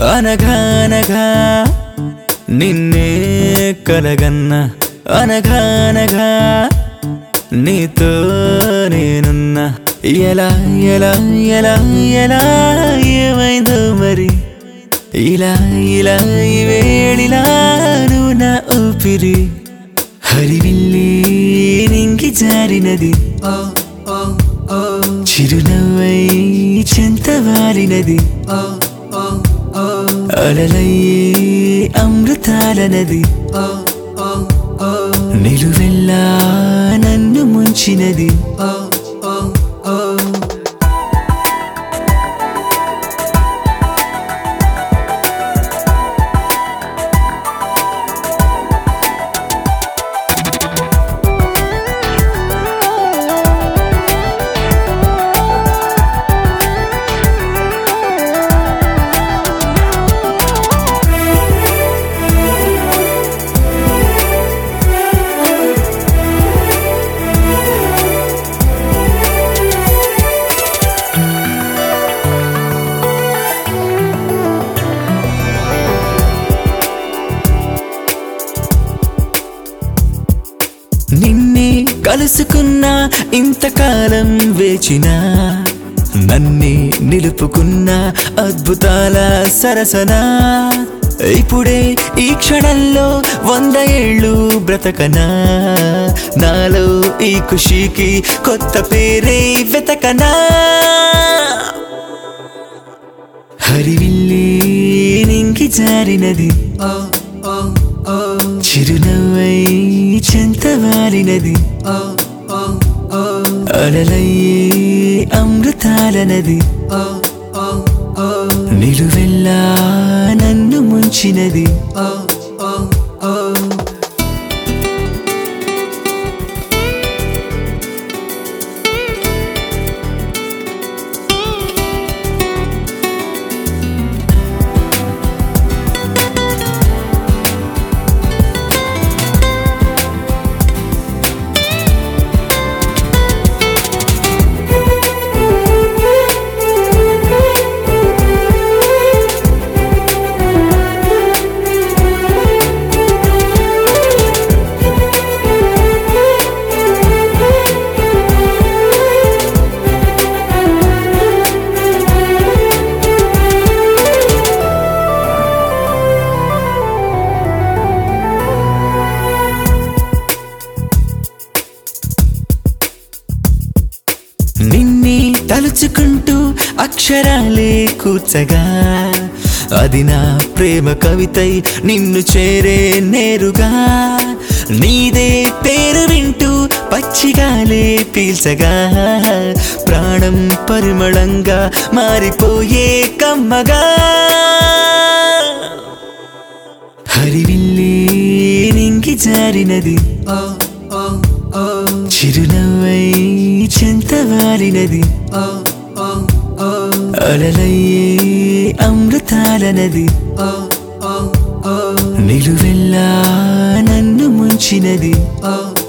అనగానగా నిన్నే కలగన్న అనగానగా నీతో నేనున్నా ఎలా ఎలా ఎలా ఎలా ఏమైందో మరి ఇలా ఇలా ఈ వేళిలా నువ్వు నా ఊపిరి హరివిల్లి నింగి జారినది చిరునవ్వై చెంతవారినది అలలయ్యే అమృతాల నది నిలువెల్లా నన్ను ముంచినది నిన్నే కలుసుకున్నా ఇంతకాలం వేచినా నన్నే నిలుపుకున్న అద్భుతాల సరసనా ఇప్పుడే ఈ క్షణంలో వంద ఏళ్ళు బ్రతకనా నాలో ఈ ఖుషీకి కొత్త పేరే వెతకనా హరివిల్లి నింగి జారినది చిరునవ్వై చెంతవారినది అలలయ్యే అమృతాల నది నిలువెల్లా నన్ను ముంచినది నిన్ని తలుచుకుంటూ అక్షరాలే కూర్చగా అది నా ప్రేమ కవితై నిన్ను చేరే నేరుగా నీదే పేరు వింటూ పచ్చిగాలే పీల్చగా ప్రాణం పరిమళంగా మారిపోయే కమ్మగా హరివిల్లి నింగి జారినది చిరునవ్వై చెంతవారినది అలలయ్యే అమృతాల నది నిలువెల్లా నన్ను ముంచినది